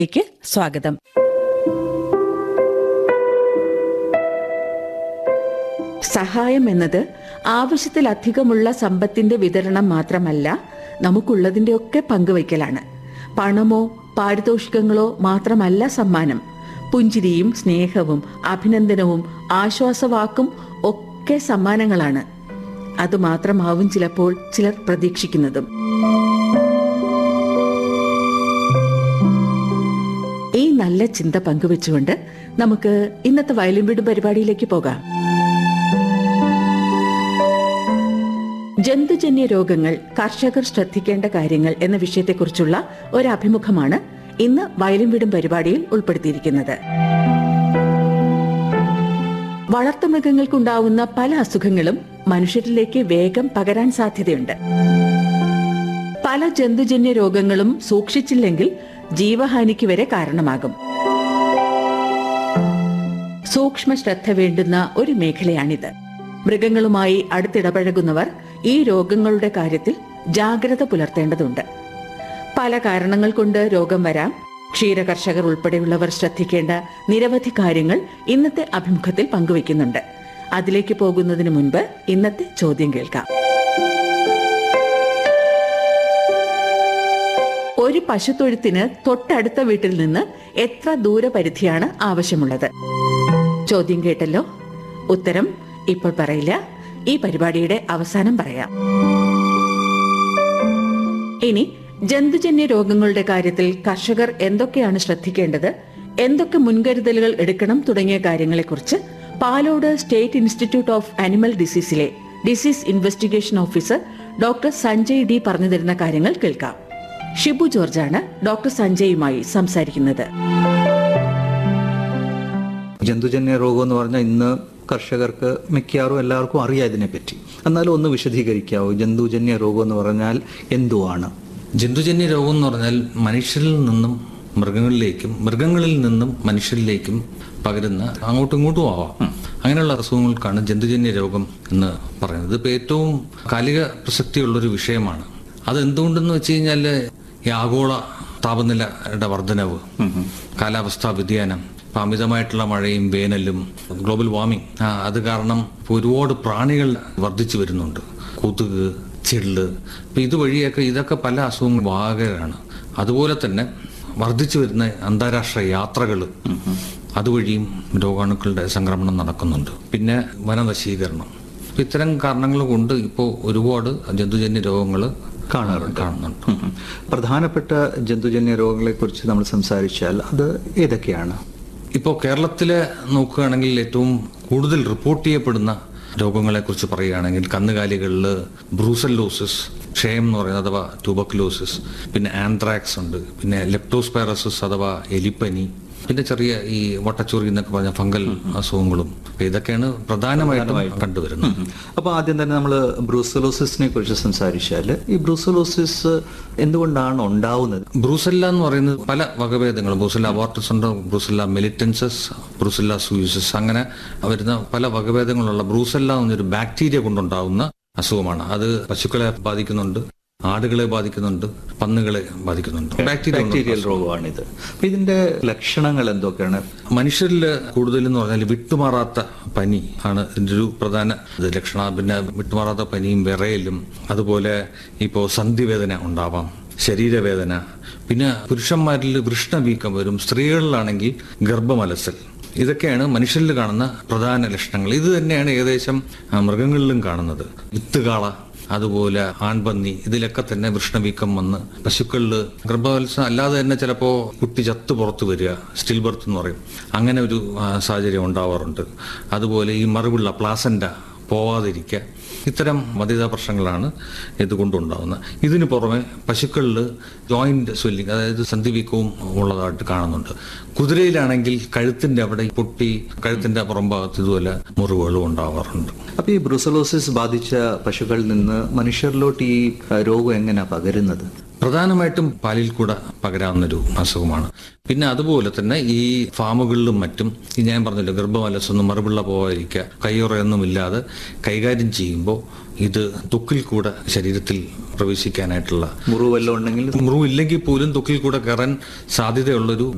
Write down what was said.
ലേക്ക് സ്വാഗതം സഹായം എന്നത് ആവശ്യത്തിലധികമുള്ള സമ്പത്തിന്റെ വിതരണം മാത്രമല്ല നമുക്കുള്ളതിന്റെ ഒക്കെ പങ്കുവയ്ക്കലാണ് പണമോ പാരിതോഷികങ്ങളോ മാത്രമല്ല സമ്മാനം പുഞ്ചിരിയും സ്നേഹവും അഭിനന്ദനവും ആശ്വാസവാക്കും ഒക്കെ സമ്മാനങ്ങളാണ് അതുമാത്രമാവും ചിലപ്പോൾ ചിലർ പ്രതീക്ഷിക്കുന്നതും ഈ നല്ല ചിന്ത പങ്കുവെച്ചുകൊണ്ട് നമുക്ക് ഇന്നത്തെ വയലിൻ വീട് പരിപാടിയിലേക്ക് പോകാം ജന്തുജന്യ രോഗങ്ങൾ കർഷകർ ശ്രദ്ധിക്കേണ്ട കാര്യങ്ങൾ എന്ന വിഷയത്തെക്കുറിച്ചുള്ള ഒരു അഭിമുഖമാണ് ഇന്ന് വയലിൻ വീടും പരിപാടിയിൽ ഉൾപ്പെടുത്തിയിരിക്കുന്നത് വളർത്തുമൃഗങ്ങൾക്കുണ്ടാവുന്ന പല അസുഖങ്ങളും മനുഷ്യരിലേക്ക് വേഗം പകരാൻ സാധ്യതയുണ്ട് പല ജന്തുജന്യ രോഗങ്ങളും സൂക്ഷിച്ചില്ലെങ്കിൽ ജീവഹാനിക്ക് വരെ കാരണമാകും സൂക്ഷ്മ ശ്രദ്ധ വേണ്ടുന്ന ഒരു മേഖലയാണിത് മൃഗങ്ങളുമായി അടുത്തിടപഴകുന്നവർ ഈ രോഗങ്ങളുടെ കാര്യത്തിൽ ജാഗ്രത പുലർത്തേണ്ടതുണ്ട് പല കാരണങ്ങൾ കൊണ്ട് രോഗം വരാം ക്ഷീരകർഷകർ ഉൾപ്പെടെയുള്ളവർ ശ്രദ്ധിക്കേണ്ട നിരവധി കാര്യങ്ങൾ ഇന്നത്തെ അഭിമുഖത്തിൽ പങ്കുവയ്ക്കുന്നുണ്ട് അതിലേക്ക് പോകുന്നതിന് മുൻപ് ഇന്നത്തെ ചോദ്യം കേൾക്കാം ഒരു പശുത്തൊഴുത്തിന് തൊട്ടടുത്ത വീട്ടിൽ നിന്ന് എത്ര ദൂരപരിധിയാണ് ആവശ്യമുള്ളത് ചോദ്യം കേട്ടല്ലോ ഉത്തരം ഇപ്പോൾ പറയില്ല ഈ പരിപാടിയുടെ അവസാനം പറയാം ഇനി ജന്തുജന്യ രോഗങ്ങളുടെ കാര്യത്തിൽ കർഷകർ എന്തൊക്കെയാണ് ശ്രദ്ധിക്കേണ്ടത് എന്തൊക്കെ മുൻകരുതലുകൾ എടുക്കണം തുടങ്ങിയ കാര്യങ്ങളെക്കുറിച്ച് Palode state institute of animal ഡിസീസിലെ disease investigation officer doctor Sanjay D പറഞ്ഞു തരുന്ന കാര്യങ്ങൾ കേൾക്കാം ഷിബു ജോർജാണ് ഡോക്ടർ സഞ്ജയുമായി സംസാരിക്കുന്നത് ജന്തുജന്യ രോഗം എന്ന് പറഞ്ഞാൽ ഇന്ന് കർഷകർക്ക് മിക്കവാറും എല്ലാവർക്കും അറിയാം ഇതിനെപ്പറ്റി എന്നാലും ഒന്ന് വിശദീകരിക്കാവോ ജന്തുജന്യ രോഗം എന്ന് പറഞ്ഞാൽ എന്തുവാണ് ജന്തുജന്യ രോഗം എന്ന് പറഞ്ഞാൽ മനുഷ്യരിൽ നിന്നും മൃഗങ്ങളിലേക്കും മൃഗങ്ങളിൽ നിന്നും മനുഷ്യരിലേക്കും പകരുന്ന അങ്ങോട്ടും ഇങ്ങോട്ടും ആവാം അങ്ങനെയുള്ള അസുഖങ്ങൾക്കാണ് ജന്തുജന്യ രോഗം എന്ന് പറയുന്നത് ഇതിപ്പോൾ ഏറ്റവും കാലിക പ്രസക്തിയുള്ളൊരു വിഷയമാണ് അത് എന്തുകൊണ്ടെന്ന് വെച്ച് കഴിഞ്ഞാൽ ഈ ആഗോള താപനിലയുടെ വർധനവ് കാലാവസ്ഥാ വ്യതിയാനം ഇപ്പൊ അമിതമായിട്ടുള്ള മഴയും വേനലും ഗ്ലോബൽ വാർമിംഗ് ആ, അത് കാരണം ഇപ്പൊ ഒരുപാട് പ്രാണികൾ വർദ്ധിച്ചു വരുന്നുണ്ട് കൊതുക് ചെള്ള് ഇപ്പൊ ഇതുവഴിയൊക്കെ ഇതൊക്കെ പല അസുഖങ്ങൾ വാഹകരാണ് അതുപോലെ തന്നെ വർദ്ധിച്ചു വരുന്ന അന്താരാഷ്ട്ര യാത്രകൾ അതുവഴിയും രോഗാണുക്കളുടെ സംക്രമണം നടക്കുന്നുണ്ട് പിന്നെ വനനശീകരണം ഇപ്പൊ ഇത്തരം കാരണങ്ങൾ കൊണ്ട് ഇപ്പോൾ ഒരുപാട് ജന്തുജന്യ രോഗങ്ങൾ കാണാറുണ്ട്. കാണുന്നുണ്ട് ഉം. പ്രധാനപ്പെട്ട ജന്തുജന്യ രോഗങ്ങളെ കുറിച്ച് നമ്മൾ സംസാരിച്ചാൽ അത് ഏതൊക്കെയാണ് ഇപ്പോൾ കേരളത്തിലെ നോക്കുകയാണെങ്കിൽ ഏറ്റവും കൂടുതൽ റിപ്പോർട്ട് ചെയ്യപ്പെടുന്ന രോഗങ്ങളെക്കുറിച്ച് പറയുകയാണെങ്കിൽ കന്നുകാലികളിൽ ബ്രൂസല്ലോസിസ് ക്ഷയം എന്ന് പറയുന്നത് അഥവാ ട്യൂബക്ലോസിസ് പിന്നെ ആന്ത്രാക്സ് ഉണ്ട് പിന്നെ ലെപ്റ്റോസ്പൈറസിസ് അഥവാ എലിപ്പനി പിന്നെ ചെറിയ ഈ വട്ടച്ചൊറി എന്നൊക്കെ പറഞ്ഞ ഫംഗൽ അസുഖങ്ങളും അപ്പൊ ഇതൊക്കെയാണ് പ്രധാനമായിട്ടും കണ്ടുവരുന്നത് അപ്പോൾ ആദ്യം തന്നെ നമ്മൾ ബ്രൂസലോസിസിനെ കുറിച്ച് സംസാരിച്ചാൽ ഈ ബ്രൂസലോസിസ് എന്തുകൊണ്ടാണ് ഉണ്ടാവുന്നത് ബ്രൂസല്ല എന്ന് പറയുന്നത് പല വകഭേദങ്ങൾ ബ്രൂസല്ല അബോർട്ടസ് ഉണ്ട് ബ്രൂസല്ല മെലിറ്റൻസസ് ബ്രൂസല്ല സൂയിസസ് അങ്ങനെ വരുന്ന പല വകഭേദങ്ങളുള്ള ബ്രൂസല്ല എന്നൊരു ബാക്ടീരിയ കൊണ്ടുണ്ടാവുന്ന അസുഖമാണ് അത് പശുക്കളെ ബാധിക്കുന്നുണ്ട് ആടുകളെ ബാധിക്കുന്നുണ്ട് പന്നുകളെ ബാധിക്കുന്നുണ്ട് ബാക്ടീരിയ ബാക്ടീരിയൽ രോഗമാണിത് അപ്പൊ ഇതിന്റെ ലക്ഷണങ്ങൾ എന്തൊക്കെയാണ് മനുഷ്യരിൽ കൂടുതൽ എന്ന് പറഞ്ഞാൽ വിട്ടുമാറാത്ത പനി ആണ് ഇതിന്റെ ഒരു പ്രധാന ഇത് ലക്ഷണം പിന്നെ വിട്ടുമാറാത്ത പനിയും വിറയലും അതുപോലെ ഇപ്പോൾ സന്ധിവേദന ഉണ്ടാവാം ശരീരവേദന പിന്നെ പുരുഷന്മാരിൽ വൃഷ്ണവീക്കം വരും സ്ത്രീകളിലാണെങ്കിൽ ഗർഭമലസൽ ഇതൊക്കെയാണ് മനുഷ്യരിൽ കാണുന്ന പ്രധാന ലക്ഷണങ്ങൾ ഇത് തന്നെയാണ് ഏകദേശം ആ, മൃഗങ്ങളിലും കാണുന്നത് വിത്തുകാള അതുപോലെ ആൺപന്നി ഇതിലൊക്കെ തന്നെ വൃഷ്ണവീക്കം വന്ന് പശുക്കളിൽ ഗർഭവത്സം അല്ലാതെ തന്നെ ചിലപ്പോൾ കുട്ടി ചത്ത് പുറത്ത് വരിക സ്റ്റിൽ ബർത്ത് എന്ന് പറയും അങ്ങനെ ഒരു ആ, സാഹചര്യം ഉണ്ടാവാറുണ്ട് അതുപോലെ ഈ മറുപിള്ള പ്ലാസൻ്റ പോവാതിരിക്കുക ഇത്തരം മതിത പ്രശ്നങ്ങളാണ് ഇതുകൊണ്ടുണ്ടാകുന്നത് ഇതിന് പുറമെ പശുക്കളിൽ ജോയിന്റ് സ്വെല്ലിങ് അതായത് സന്ധിവീക്കവും ഉള്ളതായിട്ട് കാണുന്നുണ്ട് കുതിരയിലാണെങ്കിൽ കഴുത്തിന്റെ അവിടെ പൊട്ടി കഴുത്തിന്റെ പുറംഭാഗത്ത് ഇതുപോലെ മുറിവുകളും ഉണ്ടാവാറുണ്ട് അപ്പൊ ഈ ബ്രൂസലോസിസ് ബാധിച്ച പശുക്കളിൽ നിന്ന് മനുഷ്യരിലോട്ട് ഈ ആ, രോഗം എങ്ങനെയാ പകരുന്നത് പ്രധാനമായിട്ടും പാലിൽ കൂടെ പകരാവുന്നൊരു അസുഖമാണ് പിന്നെ അതുപോലെ തന്നെ ഈ ഫാമുകളിലും മറ്റും ഈ ഞാൻ പറഞ്ഞല്ലോ ഗർഭമലസൊന്നും മറുപിള്ള പോകാതിരിക്കുക കയ്യുറയൊന്നും ഇല്ലാതെ കൈകാര്യം ചെയ്യുമ്പോൾ ഇത് ത്വക്കിൽ കൂടെ ശരീരത്തിൽ പ്രവേശിക്കാനായിട്ടുള്ള മുറിവ് വല്ലതും ഉണ്ടെങ്കിൽ മുറിവില്ലെങ്കിൽ പോലും ത്വക്കിൽ കൂടെ കയറാൻ സാധ്യതയുള്ളൊരു